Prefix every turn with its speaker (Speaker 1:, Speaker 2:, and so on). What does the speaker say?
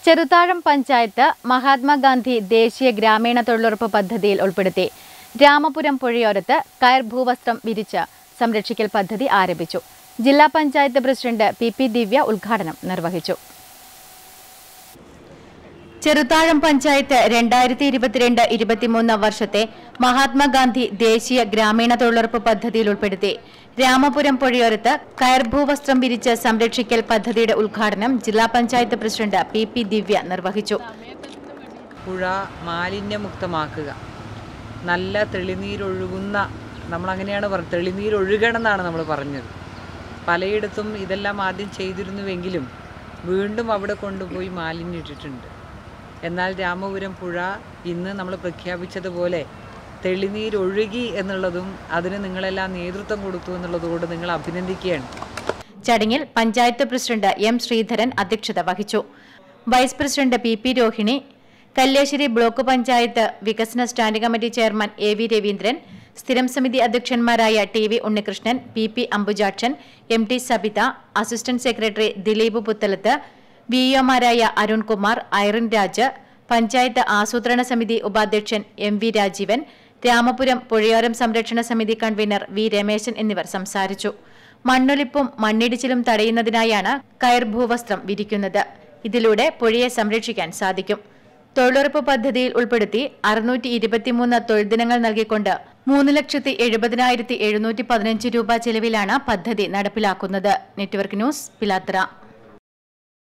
Speaker 1: ചെറുതാഴം പഞ്ചായത്ത് മഹാത്മാഗാന്ധി ദേശീയ ഗ്രാമീണ തൊഴിലുറപ്പ് പദ്ധതിയിൽ ഉൾപ്പെടുത്തി രാമപുരം പുഴയോരത്ത് കയർ ഭൂവസ്ത്രം വിരിച്ച് സംരക്ഷിക്കൽ പദ്ധതി ആരംഭിച്ചു ജില്ലാ panchayat president P P Divya ഉദ്ഘാടനം നിർവഹിച്ചു ചെറുതാഴം പഞ്ചായത്ത് രണ്ടായിരത്തി ഇരുപത്തിരണ്ട് ഇരുപത്തിമൂന്ന് വർഷത്തെ മഹാത്മാഗാന്ധി ദേശീയ ഗ്രാമീണ തൊഴിലുറപ്പ് പദ്ധതിയിൽ ഉൾപ്പെടുത്തി രാമപുരം പുഴയോരത്ത് കയർഭൂവസ്ത്രം വിരിച്ച് സംരക്ഷിക്കൽ പദ്ധതിയുടെ ഉദ്ഘാടനം ജില്ലാ panchayat president P P Divya നിർവഹിച്ചു
Speaker 2: പുഴ മാലിന്യമുക്തമാക്കുക നല്ല തെളിനീരൊഴുകുന്ന നമ്മളങ്ങനെയാണ് പറഞ്ഞത് തെളിനീരൊഴുകണം എന്നാണ് നമ്മൾ പറഞ്ഞത് പലയിടത്തും ഇതെല്ലാം ആദ്യം ചെയ്തിരുന്നുവെങ്കിലും വീണ്ടും അവിടെ കൊണ്ടുപോയി മാലിന്യം ഇട്ടിട്ടുണ്ട് എന്നാൽ രാമപുരം പുഴ ഇന്ന് നമ്മൾ പ്രഖ്യാപിച്ചതുപോലെ തെളിനീരൊഴുകി എന്നുള്ളതും അതിന് നിങ്ങളെല്ലാം നേതൃത്വം കൊടുത്തു എന്നുള്ളതുകൊണ്ട് നിങ്ങൾ അഭിനന്ദിക്കുകയാണ്
Speaker 1: ചടങ്ങിൽ പഞ്ചായത്ത് പ്രസിഡന്റ് എം ശ്രീധരൻ അധ്യക്ഷത വഹിച്ചു vice president P P Rohini Kalliasseri block panchayat വികസന standing committee chairman A V Raveendran സ്ഥിരം സമിതി അധ്യക്ഷന്മാരായ T V Unnikrishnan P P Ambujakshan M T Sabitha assistant secretary Dileep Puthalath V ഒമാരായ അരുൺകുമാർ ഐറിൻ രാജ് പഞ്ചായത്ത് ആസൂത്രണ സമിതി ഉപാധ്യക്ഷൻ എം വി രാജീവൻ രാമപുരം പുഴയോരം സംരക്ഷണ സമിതി കൺവീനർ വി രമേശൻ എന്നിവർ സംസാരിച്ചു മണ്ണൊലിപ്പും മണ്ണിടിച്ചിലും തടയുന്നതിനായാണ് കയർ ഭൂവസ്ത്രം വിരിക്കുന്നത് ഇതിലൂടെ പുഴയെ സംരക്ഷിക്കാൻ സാധിക്കും തൊഴിലുറപ്പ് പദ്ധതിയിൽ ഉൾപ്പെടുത്തി അറുന്നൂറ്റി ഇരുപത്തിമൂന്ന് തൊഴിൽ ദിനങ്ങൾ നൽകിക്കൊണ്ട് മൂന്ന് ലക്ഷത്തി എഴുപതിനായിരത്തി എഴുന്നൂറ്റി പതിനഞ്ച് രൂപ ചെലവിലാണ് പദ്ധതി നടപ്പിലാക്കുന്നത് നെറ്റ്വർക്ക് ന്യൂസ് പിലാത്ര